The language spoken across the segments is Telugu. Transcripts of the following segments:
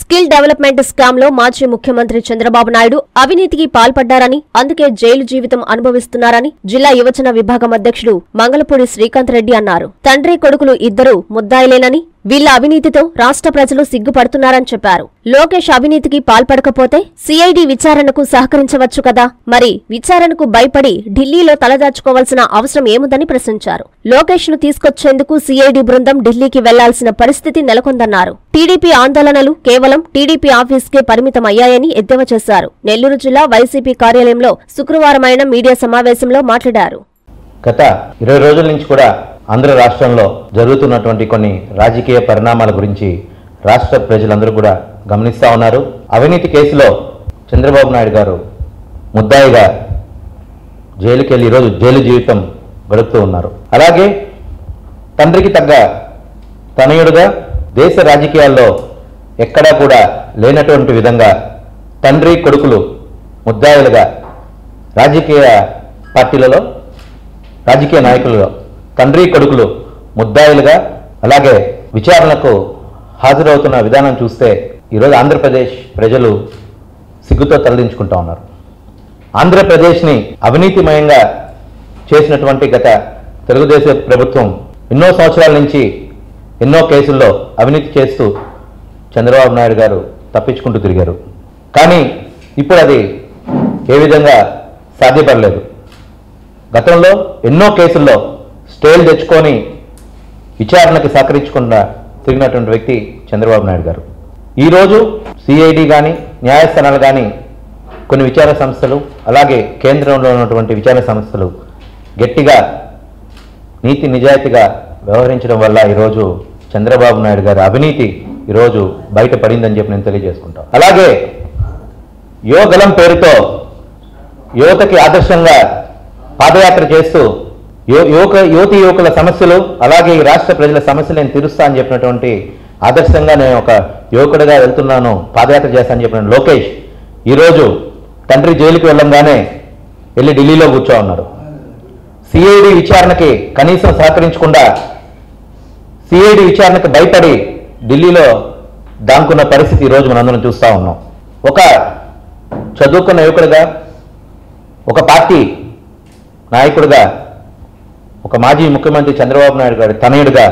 స్కిల్ డెవలప్మెంట్ స్కామ్ లో మాజీ ముఖ్యమంత్రి చంద్రబాబు నాయుడు అవినీతికి పాల్పడ్డారని అందుకే జైలు జీవితం అనుభవిస్తున్నారని జిల్లా యువజన విభాగం అధ్యక్షుడు మంగళపూడి శ్రీకాంత్ రెడ్డి అన్నారు తండ్రి కొడుకులు ఇద్దరూ ముద్దాయిలేనని వీళ్ల అవినీతితో రాష్ట్ర ప్రజలు సిగ్గుపడుతున్నారని చెప్పారు లోకేష్ అవినీతికి పాల్పడకపోతే సిఐడి విచారణకు సహకరించవచ్చు కదా మరి విచారణకు భయపడి ఢిల్లీలో తలదాచుకోవాల్సిన అవసరం ఏముందని ప్రశ్నించారు లోకేష్ ను తీసుకొచ్చేందుకు సిఐడి బృందం ఢిల్లీకి వెళ్లాల్సిన పరిస్థితి నెలకొందన్నారు టీడీపీ ఆందోళనలు కేవలం టీడీపీ ఆఫీస్కే పరిమితమయ్యాయని ఎద్దేవా చేశారు నెల్లూరు జిల్లా వైసీపీ కార్యాలయంలో శుక్రవారమైన మీడియా సమావేశంలో మాట్లాడారు గత ఇరవై రోజుల నుంచి కూడా ఆంధ్ర రాష్ట్రంలో జరుగుతున్నటువంటి కొన్ని రాజకీయ పరిణామాల గురించి రాష్ట్ర ప్రజలందరూ కూడా గమనిస్తూ ఉన్నారు అవినీతి కేసులో చంద్రబాబు నాయుడు గారు ముద్దాయిగా జైలుకి వెళ్ళి ఈరోజు జైలు జీవితం గడుపుతూ ఉన్నారు అలాగే తండ్రికి తగ్గ తనయుడుగా దేశ రాజకీయాల్లో ఎక్కడా కూడా లేనటువంటి విధంగా తండ్రి కొడుకులు ముద్దాయిలుగా రాజకీయ పార్టీలలో రాజకీయ నాయకులలో తండ్రి కొడుకులు ముద్దాయిలుగా అలాగే విచారణకు హాజరవుతున్న విధానం చూస్తే ఈరోజు ఆంధ్రప్రదేశ్ ప్రజలు సిగ్గుతో తరలించుకుంటా ఉన్నారు ఆంధ్రప్రదేశ్ని అవినీతిమయంగా చేసినటువంటి గత తెలుగుదేశం ప్రభుత్వం ఎన్నో సంవత్సరాల నుంచి ఎన్నో కేసుల్లో అవినీతి చేస్తూ చంద్రబాబు నాయుడు గారు తప్పించుకుంటూ తిరిగారు కానీ ఇప్పుడు అది ఏ విధంగా సాధ్యపడలేదు గతంలో ఎన్నో కేసుల్లో స్టేలు తెచ్చుకొని విచారణకి సహకరించకుండా తిరిగినటువంటి వ్యక్తి చంద్రబాబు నాయుడు గారు ఈరోజు సిఐడి కానీ న్యాయస్థానాలు కానీ కొన్ని విచారణ సంస్థలు అలాగే కేంద్రంలో ఉన్నటువంటి విచారణ సంస్థలు గట్టిగా నీతి నిజాయితీగా వ్యవహరించడం వల్ల ఈరోజు చంద్రబాబు నాయుడు గారి అవినీతి ఈరోజు బయటపడిందని చెప్పి నేను తెలియజేసుకుంటాను అలాగే యోగలం పేరుతో యువతకి ఆదర్శంగా పాదయాత్ర చేస్తూ యు- యువక యువతి యువకుల సమస్యలు అలాగే ఈ రాష్ట్ర ప్రజల సమస్యలు నేను తీరుస్తా అని చెప్పినటువంటి ఆదర్శంగా నేను ఒక యువకుడిగా వెళ్తున్నాను పాదయాత్ర చేస్తానని చెప్పిన లోకేష్ ఈరోజు తండ్రి జైలుకి వెళ్ళంగానే వెళ్ళి ఢిల్లీలో కూర్చో ఉన్నారు సిఐడి విచారణకి కనీసం సహకరించకుండా సిఐడి విచారణకు భయపడి ఢిల్లీలో దాంకున్న పరిస్థితి ఈరోజు మనందరం చూస్తూ ఉన్నాం ఒక చదువుకున్న యువకుడిగా ఒక పార్టీ నాయకుడిగా ఒక మాజీ ముఖ్యమంత్రి చంద్రబాబు నాయుడు గారి తనయుడిగా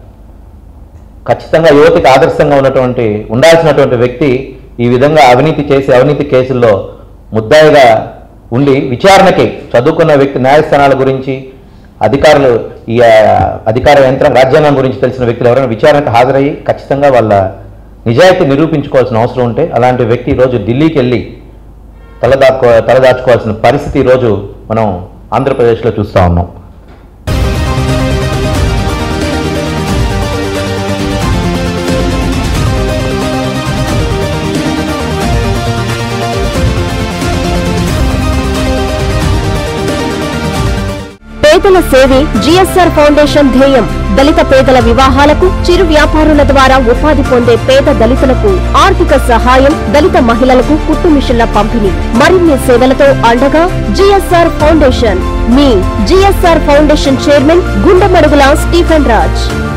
ఖచ్చితంగా యువతికి ఆదర్శంగా ఉన్నటువంటి ఉండాల్సినటువంటి వ్యక్తి ఈ విధంగా అవినీతి చేసి అవినీతి కేసుల్లో ముద్దాయిగా ఉండి విచారణకి చదువుకున్న వ్యక్తి న్యాయస్థానాల గురించి అధికారులు ఈ ఆ, అధికార యంత్రం రాజ్యాంగం గురించి తెలిసిన వ్యక్తులు ఎవరైనా విచారణకు హాజరయ్యి ఖచ్చితంగా వాళ్ళ నిజాయితీ నిరూపించుకోవాల్సిన అవసరం ఉంటే అలాంటి వ్యక్తి ఈరోజు ఢిల్లీకి వెళ్ళి తలదాక్కో తలదాచుకోవాల్సిన పరిస్థితి ఈరోజు మనం ఆంధ్రప్రదేశ్లో చూస్తూ ఉన్నాం పేదల సేవే జిఎస్ఆర్ ఫౌండేషన్ ధ్యేయం దళిత పేదల వివాహాలకు చిరు వ్యాపారుల ద్వారా ఉపాధి పొందే పేద దళితులకు ఆర్థిక సహాయం దళిత మహిళలకు కుట్టు మిషన్ల పంపిణీ మరిన్ని సేవలతో అండగా జిఎస్ఆర్ ఫౌండేషన్ మీ GSR foundation chairman Gundamadugula Stephen Raj